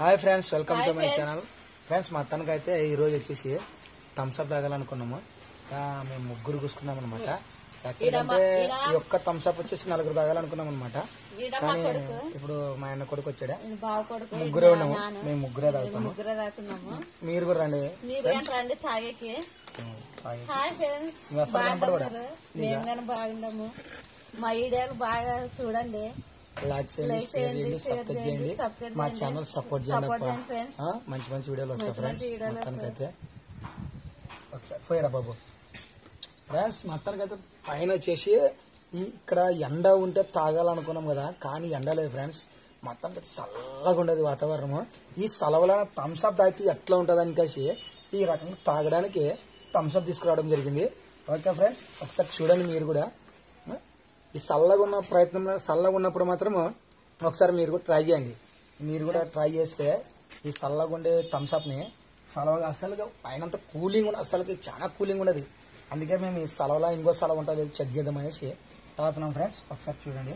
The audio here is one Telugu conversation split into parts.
Hi friends welcome Hi to my friends. Channel friends మా అతనికైతే ఈ రోజు వచ్చేసి థమ్స్ అప్ తాగాలనుకున్నాము ఆ, మేము ముగ్గురు కూసుకున్నాం అనమాట యాక్చువల్ ఈడ మా- అంటే ఈడ- ఈ ఒక్క థమ్స్ అప్ వచ్చేసి నలుగురు తాగాలనుకున్నాం అనమాట ఈడ మా కానీ కొడుకు. ఇప్పుడు మా ఆయన కొడుకు వచ్చాడా నేను బావ కొడుకు ముగ్గురే ఇది ఉన్నాము మా నాన్న. మేము ముగ్గురే మేము తాగుతాము ముగ్గురే తాగుతున్నాము మీరు కూడా రండి మీరు కానీ రండి తాగేకి తాగి. హాయ్ ఫ్రెండ్స్ నువ్వు అసలు కనపడవా? మేము కానీ బాగున్నాము మా ఈడియాలు బాగా చూడండి లైక్ చేయండి Like షేర్ చేయండి, చేయండి share సబ్స్క్రైబ్ చేయండి, చేయండి subscribe మా చేయండి. ఛానల్ సపోర్ట్ చేయండి Support అప్ప. చేయండి friends. ఆ, మంచి మంచి వీడియోలు వస్తాయి మంచి ఫ్రెండ్స్ మంచి వీడియోలు మొత్తానికైతే ఒకసారి పోయారా బాబు ఫ్రెండ్స్ మొత్తానికైతే పైన వచ్చేసి ఈ ఇక్కడ ఎండ ఉంటే తాగాలనుకున్నాం కదా కానీ ఎండ లేదు ఫ్రెండ్స్ మొత్తం చల్లగా ఉండేది వాతావరణము ఈ సెలవుల థమ్స్అప్ తాగితే ఎట్లా ఉంటుంది అనికేసి ఈ రకంగా తాగడానికి థమ్స్అప్ తీసుకురావడం జరిగింది ఓకే ఫ్రెండ్స్ ఒకసారి చూడండి మీరు కూడా ఆ? ఈ చల్లగా ఉన్న ప్రయత్నంలో చల్లగా ఉన్నప్పుడు మాత్రం ఒకసారి మీరు కూడా ట్రై చేయండి మీరు కూడా ట్రై చేస్తే ఈ చల్లగా ఉండే థమ్స్అప్ని చలవగా అసలు పైనంత కూలింగ్ ఉన్న అసలుకి చాలా కూలింగ్ ఉన్నది అందుకే మేము ఈ సెలవులో ఇంకో సెలవు ఉంటుంది చెక్ చేద్దాం అనేసి తాగుతున్నాం ఫ్రెండ్స్ ఒకసారి చూడండి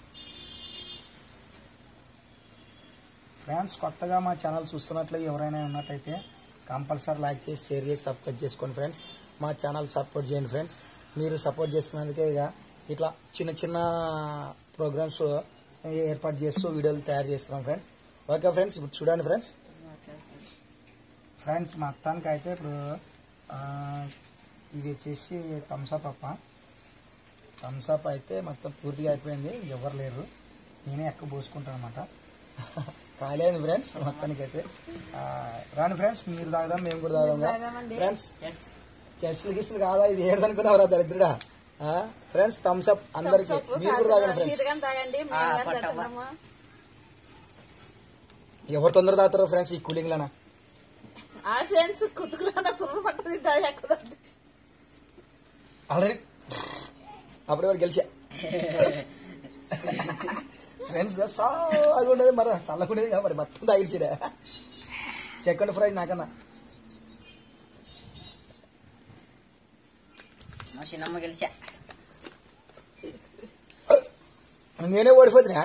ఫ్రెండ్స్ కొత్తగా మా ఛానల్ చూస్తున్నట్లు ఎవరైనా ఉన్నట్టయితే కంపల్సరీ లైక్ చేసి షేర్ చేసి సబ్స్క్రైబ్ చేసుకోండి ఫ్రెండ్స్ మా ఛానల్ సపోర్ట్ చేయండి ఫ్రెండ్స్ మీరు సపోర్ట్ చేస్తున్నందుకే ఇక ఇట్లా చిన్న చిన్న ప్రోగ్రామ్స్ ఏర్పాటు చేస్తూ వీడియోలు తయారు చేస్తున్నాం ఫ్రెండ్స్ ఓకే ఫ్రెండ్స్ ఇప్పుడు చూడండి ఫ్రెండ్స్ ఫ్రెండ్స్ మొత్తానికి అయితే ఇప్పుడు ఆ, ఇది వచ్చేసి థమ్స్అప్ అప్ప థమ్స్అప్ అయితే మొత్తం పూర్తిగా అయిపోయింది ఎవరు లేరు నేనే ఎక్క పోసుకుంటాను అనమాట ఖాళీ అయింది ఫ్రెండ్స్ మొత్తానికి అయితే ఆ, రాండి ఫ్రెండ్స్ మీరు తాగదాం మేము కూడా తాగదాం తాగదామండి. ఫ్రెండ్స్ చెస్లు గిస్లు కాదా ఇది ఏడదనుకున్నావురా దరిద్రుడా ఫ్రెండ్స్ థమ్స్ అప్ అందరికి Thumbs up మీరు కూడా తాగండి తాగుతున్నాము. ఫ్రెండ్స్ మీరు కానీ తాగండి మేము కానీ తాగుతున్నాము ఎవరు తొందర తాగుతారో ఫ్రెండ్స్ ఈ కూలింగ్ లోనా ఆ ఫ్రెండ్స్ కుతుకులో సుర్రు పట్టది తాగకూడదు ఆల్రెడీ అప్పుడే వాడు గెలిచా ఫ్రెండ్స్ చల్లగా ఉండేది మరి చల్లగా ఉండేది కదా మరి మొత్తం తాగిడిచాడా సెకండ్ ప్రైజ్ నాకన్నా మా చిన్నమ్మ గెలిచా నేనే ఓడిపోతున్నా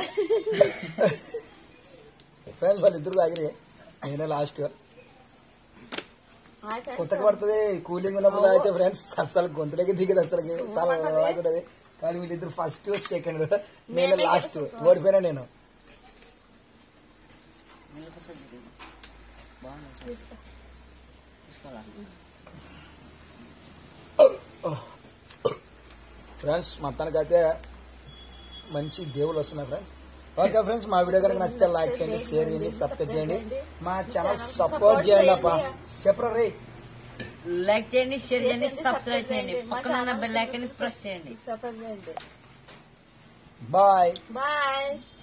ఫ్రెండ్స్ వాళ్ళు ఇద్దరు తాగిరే నేనే లాస్ట్ కొత్తగా పడుతుంది కూలింగ్ ఉన్నప్పుడు తాగితే ఫ్రెండ్స్ అసలు గొంతులోకి దిగదు అసలు చల్లగా కానీ వీళ్ళిద్దరు ఫస్ట్ సెకండ్ నేనే లాస్ట్ ఓడిపోయినా నేను నిలబడి బాగుంది చూసుకోవాలా ఫ్రెండ్స్ మొత్తానికైతే మంచి దేవుళ్ళు వస్తున్నాయి ఫ్రెండ్స్ ఓకే ఫ్రెండ్స్ మా వీడియో కనుక నచ్చితే లైక్ చేయండి షేర్ చేయండి సబ్స్క్రైబ్ చేయండి మా ఛానల్ సపోర్ట్ చేయండి అప్ప చెప్పరా రే లైక్ చేయండి షేర్ చేయండి చేయండి, సబ్స్క్రైబ్ subscribe చేయండి చేయండి. మా పక్కన ఉన్న ఛానల్ బెల్ ఐకాన్ ప్రెస్ చేయండి సపోర్ట్ చేయండి బాయ్ బాయ్